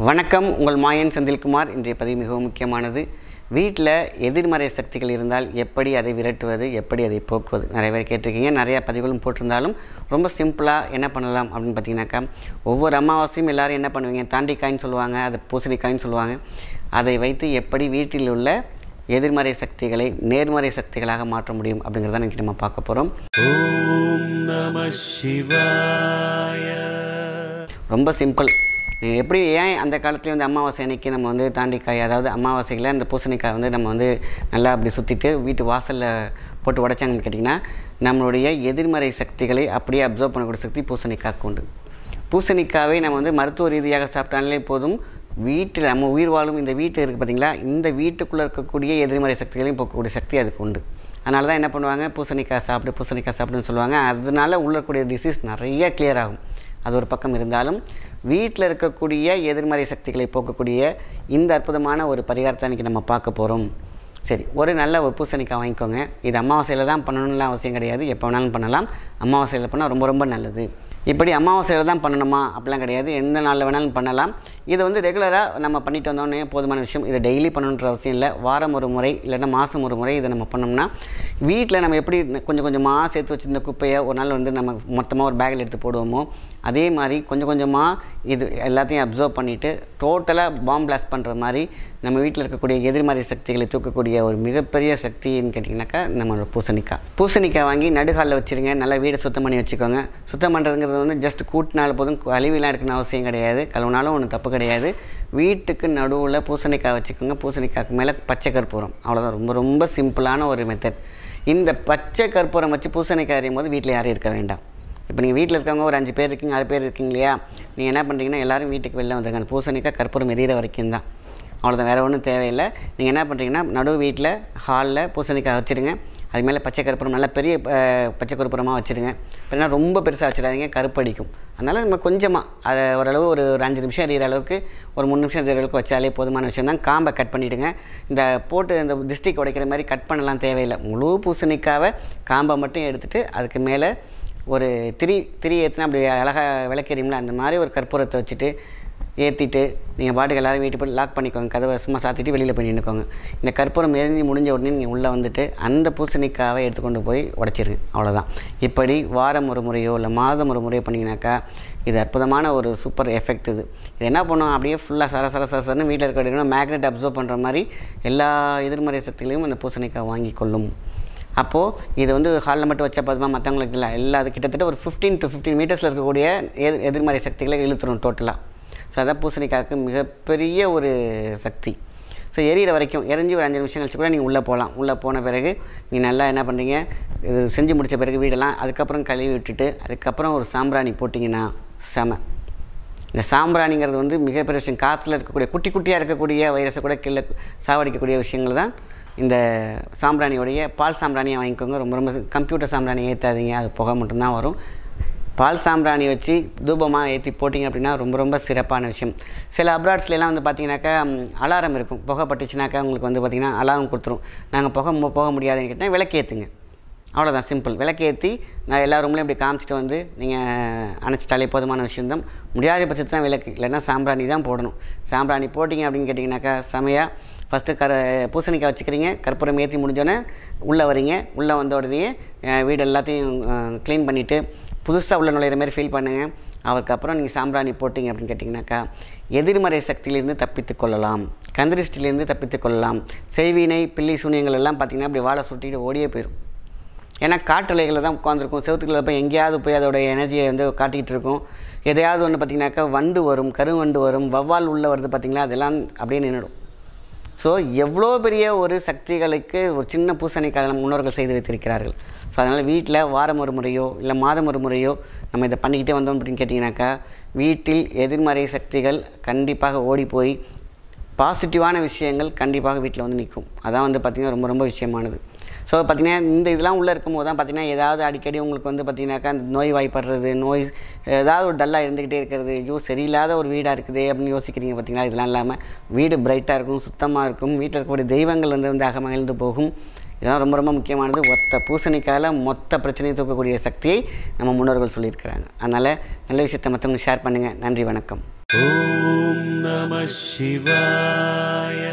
வணக்கம் உங்கள் மாயன் செந்தில்குமார் இன்றைய பதிவு மிகவும் முக்கியமானது வீட்டில் எதிர்மறை சக்திகள் இருந்தால் எப்படி அதை விரட்டுவது எப்படி அதை போக்குவது நிறைய பேர் கேட்டிருக்கீங்க நிறையா பதிவுகளும் போட்டிருந்தாலும் ரொம்ப சிம்பிளாக என்ன பண்ணலாம் அப்படின்னு பார்த்தீங்கன்னாக்கா ஒவ்வொரு அமாவாசையும் எல்லாரும் என்ன பண்ணுவீங்க தாண்டிக்காய்ன்னு சொல்லுவாங்க அது பூசணிக்காய்ன்னு சொல்லுவாங்க அதை வைத்து எப்படி வீட்டில் உள்ள எதிர்மறை சக்திகளை நேர்மறை சக்திகளாக மாற்ற முடியும் அப்படிங்கிறத இன்றைக்கி நம்ம பார்க்க போகிறோம் ॐ नमः शिवाय ரொம்ப சிம்பிள் நீங்க எப்படி ஏன் அந்த காலத்துலேயே வந்து அமாவாசை அன்னைக்கு நம்ம வந்து தாண்டிக்காய் அதாவது அமாவாசையில் அந்த பூசணிக்காய் வந்து நம்ம வந்து நல்லா அப்படி சுற்றிட்டு வீட்டு வாசலில் போட்டு உடைச்சாங்கன்னு கேட்டிங்கன்னா நம்மளுடைய எதிர்மறை சக்திகளை அப்படியே அப்சர்வ் பண்ணக்கூடிய சக்தி பூசணிக்காய்க்கு உண்டு பூசணிக்காவை நம்ம வந்து மருத்துவ ரீதியாக சாப்பிட்டாலே போதும் வீட்டில் நம்ம உயிர் வாழும் இந்த வீட்டு இருக்குது பார்த்தீங்களா இந்த வீட்டுக்குள்ளே இருக்கக்கூடிய எதிர்மறை சக்திகளையும் போக்கக்கூடிய சக்தி அதுக்கு உண்டு அதனால தான் என்ன பண்ணுவாங்க பூசணிக்காய் சாப்பிடு பூசணிக்காய் சாப்பிடுன்னு சொல்லுவாங்க அதனால உள்ள இருக்கக்கூடிய டிசீஸ் நிறைய clear ஆகும் அது ஒரு பக்கம் இருந்தாலும் வீட்டில் இருக்கக்கூடிய எதிர்மறை சக்திகளை போக்கக்கூடிய இந்த அற்புதமான ஒரு பரிகாரத்தை இன்றைக்கி நம்ம பார்க்க போகிறோம் சரி ஒரு நல்ல ஒரு பூசணிக்காய் வாங்கிக்கோங்க இது அமாவாசையில் தான் பண்ணணும்லாம் அவசியம் கிடையாது எப்போ வேணாலும் பண்ணலாம் அமாவாசையில் பண்ணால் ரொம்ப ரொம்ப நல்லது இப்படி அமாவாசையில் தான் பண்ணணுமா அப்படிலாம் கிடையாது எந்த நாளில் வேணாலும் பண்ணலாம் இதை வந்து ரெகுலராக நம்ம பண்ணிட்டு வந்தோடனே போதுமான விஷயம் இதை டெய்லி பண்ணணுன்ற அவசியம் இல்லை வாரம் ஒரு முறை இல்லைன்னா மாதம் ஒரு முறை இதை நம்ம பண்ணோம்னா வீட்டில் நம்ம எப்படி கொஞ்சம் கொஞ்சமாக சேர்த்து வச்சிருந்த குப்பையை ஒரு நாள் வந்து நம்ம மொத்தமாக ஒரு பேக்கில் எடுத்து போடுவோமோ அதே மாதிரி கொஞ்சம் கொஞ்சமாக இது எல்லாத்தையும் அப்சர்வ் பண்ணிவிட்டு டோட்டலாக பாம் பிளாஸ்ட் பண்ணுற மாதிரி நம்ம வீட்டில் இருக்கக்கூடிய எதிர்மறை சக்திகளை தூக்கக்கூடிய ஒரு மிகப்பெரிய சக்தின்னு கேட்டிங்கனாக்கா நம்மளோட பூசணிக்காய் பூசணிக்காய் வாங்கி நடுகாலில் வச்சுருங்க நல்லா வீடை சுத்தம் பண்ணி வச்சுக்கோங்க சுத்தம் பண்ணுறதுங்கிறது வந்து ஜஸ்ட் கூட்டினால போதும் கழுவிலாம் எடுக்கணும் அவசியம் கிடையாது கழுவினாலும் ஒன்றும் தப்பு கிடையாது வீட்டுக்கு நடுவில் பூசணிக்காய் வச்சுக்கோங்க பூசணிக்காய்க்கு மேலே பச்சை கற்பூரம் அவ்வளோதான் ரொம்ப ரொம்ப சிம்பிளான ஒரு மெத்தட் இந்த பச்சை கற்பூரம் வச்சு பூசணிக்காய் அறியும் போது வீட்டில் யாரும் இருக்க வேண்டாம் இப்போ நீங்கள் வீட்டில் இருக்கவங்க ஒரு அஞ்சு பேர் இருக்கீங்க ஆறு பேர் இருக்கீங்க இல்லையா நீங்கள் என்ன பண்ணுறீங்கன்னா எல்லாரும் வீட்டுக்கு வெளில வந்துருங்க அந்த பூசணிக்காய் கற்பூரம் எரியிற வரைக்கும் தான் அவ்வளோதான் வேறு ஒன்றும் தேவையில்லை நீங்கள் என்ன பண்ணுறீங்கன்னா நடு வீட்டில் ஹாலில் பூசணிக்காய் வச்சுருங்க அது மேலே பச்சை கற்பூரம் நல்லா பெரிய அஹ், பச்சை கற்பூரமாக வச்சுருங்க இல்லைன்னா ரொம்ப பெருசாக வச்சிடாதீங்க கருப்படிக்கும் அதனால் நம்ம கொஞ்சமாக அதை ஓரளவு ஒரு ஒரு அஞ்சு நிமிஷம் எறிகிற அளவுக்கு ஒரு மூணு நிமிஷம் எறிகிற அளவுக்கு வச்சாலே போதுமான விஷயம் தான் காம்பை கட் பண்ணிவிடுங்க இந்த போட்டு இந்த டிஸ்ட்ரிக் உடைக்கிற மாதிரி கட் பண்ணலாம் தேவையில்லை முழு பூசணிக்காவை காம்பை மட்டும் எடுத்துகிட்டு அதுக்கு மேலே ஒரு திரி திரி ஏற்றினா அப்படி அழகாக விளக்கெறியும்ல அந்த மாதிரி ஒரு கற்பூரத்தை வச்சுட்டு ஏற்றிட்டு நீங்கள் பாட்டுக்கு எல்லாரும் வீட்டு போய் லாக் பண்ணிக்கோங்க கதவை சும்மா சாத்திட்டு வெளியில் போய் நின்றுக்கோங்க இந்த கற்பூரம் எரிஞ்சு முடிஞ்ச உடனே நீங்கள் உள்ளே வந்துட்டு அந்த பூசணிக்காவை எடுத்துக்கொண்டு போய் உடச்சிருங்க அவ்வளோதான் இப்படி வாரம் ஒரு முறையோ இல்லை மாதம் ஒரு முறையோ பண்ணிங்கனாக்கா இது அற்புதமான ஒரு சூப்பர் எஃபெக்ட் இது இது என்ன பண்ணும் அப்படியே ஃபுல்லாக சர சர சர சரன்னு வீட்டில் இருக்கிற மேக்னெட் அப்சர்வ் பண்ணுற மாதிரி எல்லா எதிர்மறை சக்திகளையும் அந்த பூசணிக்காய் வாங்கி கொள்ளும் அப்போது இது வந்து ஹாலில் மட்டும் வச்சா போதுமா மற்றவங்களுக்கு இல்லை எல்லா அது கிட்டத்தட்ட ஒரு ஃபிஃப்டீன் டு ஃபிஃப்டீன் மீட்டர்ஸில் இருக்கக்கூடிய எதிர் எதிர்மறை சக்திகளை இழுத்துரும் டோட்டலாக ஸோ அதான் பூசணிக்காய்க்கு மிகப்பெரிய ஒரு சக்தி ஸோ எரியிற வரைக்கும் எரிஞ்சு ஒரு அஞ்சு நிமிஷம் கழிச்சு கூட நீங்கள் உள்ளே போகலாம் உள்ளே போன பிறகு நீங்கள் நல்லா என்ன பண்ணுறீங்க இது செஞ்சு முடித்த பிறகு வீடெல்லாம் அதுக்கப்புறம் கழுவி விட்டுட்டு அதுக்கப்புறம் ஒரு சாம்பிராணி போட்டிங்கன்னா செம இந்த சாம்பிராணிங்கிறது வந்து மிகப்பெரிய விஷயம் காற்றுல இருக்கக்கூடிய குட்டி குட்டியாக இருக்கக்கூடிய வைரஸை கூட கீழே சாவடிக்கக்கூடிய விஷயங்கள் தான் இந்த சாம்பிராணியோடைய பால் சாம்பிராணியை வாங்கிக்கோங்க ரொம்ப ரொம்ப கம்ப்யூட்டர் சாம்பிராணி ஏற்றாதீங்க அது புகை மட்டும்தான் வரும் பால் சாம்பிராணி வச்சு தூபமாக ஏற்றி போட்டிங்க அப்படின்னா ரொம்ப ரொம்ப சிறப்பான விஷயம் சில அப்ராட்ஸ்லாம் வந்து பார்த்தீங்கன்னாக்கா அலாரம் இருக்கும் புகை பட்டுச்சுனாக்கா உங்களுக்கு வந்து பார்த்திங்கன்னா அலாரம் கொடுத்துரும் நாங்கள் புகை மு- போக முடியாதுன்னு கேட்டால் விளக்கேற்றுங்க அவ்வளோதான் சிம்பிள் விளக்கேற்றி நான் எல்லா ரூம்லையும் இப்படி காமிச்சிட்டு வந்து நீங்கள் அணைச்சிட்டாலே போதுமான விஷயம்தான் முடியாத பட்சத்து தான் விளக்கு இல்லைன்னா சாம்பிராணி தான் போடணும் சாம்பிராணி போட்டிங்க அப்படின்னு கேட்டிங்கனாக்கா செமையாக ஃபஸ்ட்டு கர பூசணிக்காய் வச்சுக்கிறீங்க கற்பூரம் ஏற்றி முடிஞ்சோடனே உள்ளே வரீங்க உள்ளே வந்த உடனே அஹ், வீடு எல்லாத்தையும் க்ளீன் பண்ணிவிட்டு புதுசாக உள்ள நுழையிற மாதிரி ஃபீல் பண்ணுங்கள் அதுக்கப்புறம் நீங்கள் சாம்பிராணி போட்டிங்க அப்படின்னு கேட்டிங்கனாக்கா எதிர்மறை சக்தியிலிருந்து தப்பித்து கொள்ளலாம் கந்திருஷ்டிலேருந்து தப்பித்து கொள்ளலாம் செய்வினை பில்லி சூனியங்கள் எல்லாம் பார்த்திங்கன்னா அப்படி வாழை சுட்டிட்டு ஓடியே போயிடும் ஏன்னா காட்டலைகளில் தான் உட்காந்துருக்கும் செவத்துக்குள்ள போய் எங்கேயாவது போய் அதோட எனர்ஜியை வந்து காட்டிகிட்டு இருக்கும் எதையாவது ஒன்று பார்த்திங்கனாக்கா வண்டு வரும் கருவண்டு வரும் வவ்வால் உள்ளே வருது பார்த்திங்களா அதெல்லாம் அப்படியே நின்றுடும் ஸோ எவ்வளோ பெரிய ஒரு சக்திகளுக்கு ஒரு சின்ன பூசணிக்காய் நம்ம முன்னோர்கள் செய்து வைத்திருக்கிறார்கள் ஸோ அதனால் வீட்டில் வாரம் ஒரு முறையோ இல்லை மாதம் ஒரு முறையோ நம்ம இதை பண்ணிக்கிட்டே வந்தோம் அப்படின்னு கேட்டிங்கனாக்கா வீட்டில் எதிர்மறை சக்திகள் கண்டிப்பாக ஓடி போய் பாசிட்டிவான விஷயங்கள் கண்டிப்பாக வீட்டில் வந்து நிற்கும் அதான் வந்து பார்த்திங்கன்னா ரொம்ப ரொம்ப விஷயமானது ஸோ பார்த்திங்கன்னா இந்த இதெல்லாம் உள்ளே இருக்கும்போது தான் பார்த்திங்கன்னா ஏதாவது அடிக்கடி உங்களுக்கு வந்து பார்த்திங்கனாக்கா அந்த நோய் வாய்ப்படுறது நோய் ஏதாவது ஒரு டல்லாக இருந்துக்கிட்டே இருக்கிறது ஐயோ சரியில்லாத ஒரு வீடாக இருக்குது அப்படின்னு யோசிக்கிறீங்க பார்த்திங்களா இதெல்லாம் இல்லாமல் வீடு பிரைட்டாக இருக்கும் சுத்தமாக இருக்கும் வீட்டில் இருக்கக்கூடிய தெய்வங்கள் வந்து வந்து அகமகிழ்ந்து போகும் இதெல்லாம் ரொம்ப ரொம்ப முக்கியமானது ஒத்த பூசணிக்காயில் மொத்த பிரச்சனையை தூக்கக்கூடிய சக்தியை நம்ம முன்னோர்கள் சொல்லியிருக்கிறாங்க அதனால் நல்ல விஷயத்தை மற்றவங்க ஷேர் பண்ணுங்கள் நன்றி வணக்கம் ॐ नमः Shivaya.